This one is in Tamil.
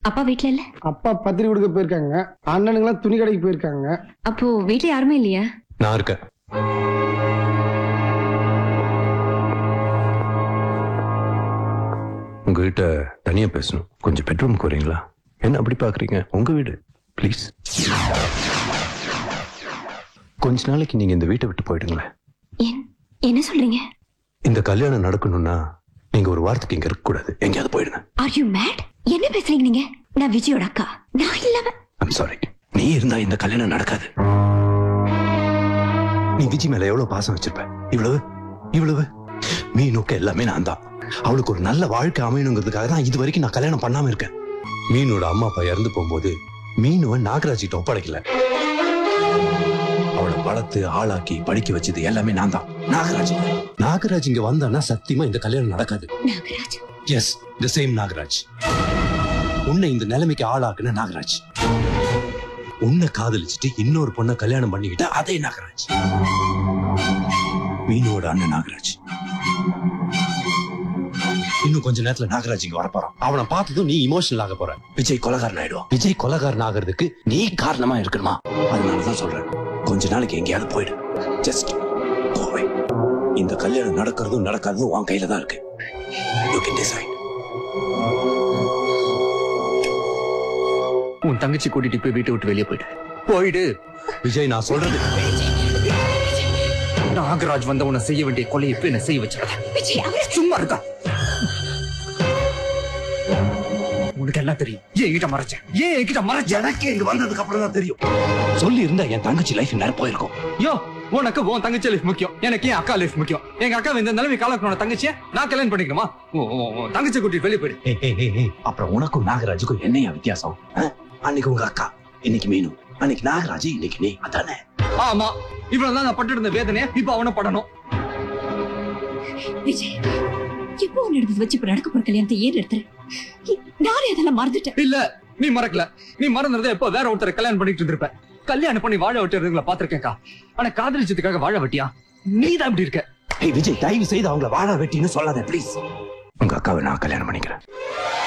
அப்பா வீட்ல இல்ல அப்பா பத்திரிக்கை கொடுக்க போயிருக்காங்க அண்ணனுங்களாம் துணி கடைக்கு போயிருக்காங்க அப்போ வீட்ல யாருமே இல்லையா நான் இருக்கேன் உங்ககிட்ட தனியா பேசணும் கொஞ்சம் பெட்ரூமுக்கு வரீங்களா என்ன அப்படி பாக்குறீங்க உங்க வீடு ப்ளீஸ் கொஞ்ச நாளைக்கு நீங்க இந்த வீட்டை விட்டு போயிடுங்களேன் ஏன் என்ன சொல்றீங்க இந்த கல்யாணம் நடக்கணும்னா நீங்க ஒரு வாரத்துக்கு இங்க இருக்க கூடாது எங்கேயாவது போயிடுங்க ஆர் யூ மேட் என்ன பேசுறீங்க நீங்க நான் விஜயோட அக்கா நான் இல்லாம ஐம் சாரி நீ இருந்தா இந்த கல்யாணம் நடக்காது நீ விஜி மேல எவ்வளவு பாசம் வச்சிருப்ப இவ்வளவு இவ்வளவு மீனுக்கு எல்லாமே நான் தான் அவளுக்கு ஒரு நல்ல வாழ்க்கை அமையணுங்கிறதுக்காக தான் இது வரைக்கும் நான் கல்யாணம் பண்ணாம இருக்கேன் மீனோட அம்மா அப்பா இறந்து போகும்போது மீனுவை நாகராஜ் கிட்ட ஒப்படைக்கல அவளை வளர்த்து ஆளாக்கி படிக்க வச்சது எல்லாமே நான் தான் நாகராஜ் இல்ல. நாகராஜ் இங்க வந்தானா சத்தியமா இந்த கல்யாணம் நடக்காது Nagaraj yes the same Nagaraj உன்னை இந்த நிலைமைக்கு ஆளாக்குன நாகராஜ் உன்னை காதலிச்சுட்டு இன்னொரு பொண்ணை கல்யாணம் பண்ணிக்கிட்ட அதே நாகராஜ் மீனோட அண்ணன் நாகராஜ் இன்னும் கொஞ்ச நேரத்துல நாகராஜ் இங்க வரப்போறான் அவனை பார்த்ததும் நீ இமோஷனல் ஆக போற விஜய் கொலகாரன் ஆயிடுவான் விஜய் கொலகாரன் ஆகிறதுக்கு நீ காரணமா இருக்கணுமா அதனாலதான் சொல்றேன் கொஞ்ச நாளைக்கு எங்கேயாவது போயிடு ஜஸ்ட் போவே இந்த கல்யாணம் நடக்கிறதும் நடக்காததும் உன் கையில தான் இருக்கு யூ கேன் டிசைட் உன் தங்கச்சி கூட்டிட்டு போய் வீட்டை விட்டு வெளியே போயிடு போயிடு விஜய் நான் சொல்றது நாகராஜ் வந்த உன்னை செய்ய வேண்டிய கொலை இப்ப என்ன செய்ய வச்சிருக்க விஜய் அவரு சும்மா இருக்கா உனக்கு எல்லாம் தெரியும் ஏன் என்கிட்ட மறைச்ச ஏன் என்கிட்ட மறைச்ச எனக்கு இங்க வந்ததுக்கு அப்புறம் தான் தெரியும் சொல்லி இருந்தா என் தங்கச்சி லைஃப் நேரம் போயிருக்கும் யோ உனக்கு உன் தங்கச்சி லைஃப் முக்கியம் எனக்கு என் அக்கா லைஃப் முக்கியம் எங்க அக்கா இந்த நிலைமை காலக்கணும் தங்கச்சியை நான் கல்யாணம் பண்ணிக்கணுமா உன் உன் உன் தங்கச்சி கூட்டிட்டு வெளியே போயிடு ஏய், ஏய், ஏய், ஏய், அப்புறம் உனக்கும் நாகராஜுக்கும் என்னையா வித்தியாசம் ஆ? அன்னைக்கு உங்க அக்கா இன்னைக்கு மீனு அன்னைக்கு நாகராஜ் இன்னைக்கு நீ அதானே ஆமா இவ்வளவுதான் நான் பட்டு இருந்த வேதனையை இப்ப அவனை படணும் விஜய் எப்போ உன் எடுத்து வச்சு இப்ப நடக்க போற கல்யாணத்தை ஏன் எடுத்துரு நானே அதெல்லாம் மறந்துட்டேன் இல்ல நீ மறக்கல நீ மறந்துறத எப்போ வேற ஒருத்தரை கல்யாணம் பண்ணிட்டு இருந்திருப்ப கல்யாணம் பண்ணி வாழ விட்டுறதுங்களை பாத்திருக்கேன்க்கா ஆனா காதலிச்சதுக்காக வாழ வெட்டியா நீ தான் இப்படி இருக்க ஏய் விஜய் தயவு செய்து அவங்கள வாழ வெட்டின்னு சொல்லாத ப்ளீஸ் உங்க அக்காவை நான் கல்யாணம் பண்ணிக்கிறேன்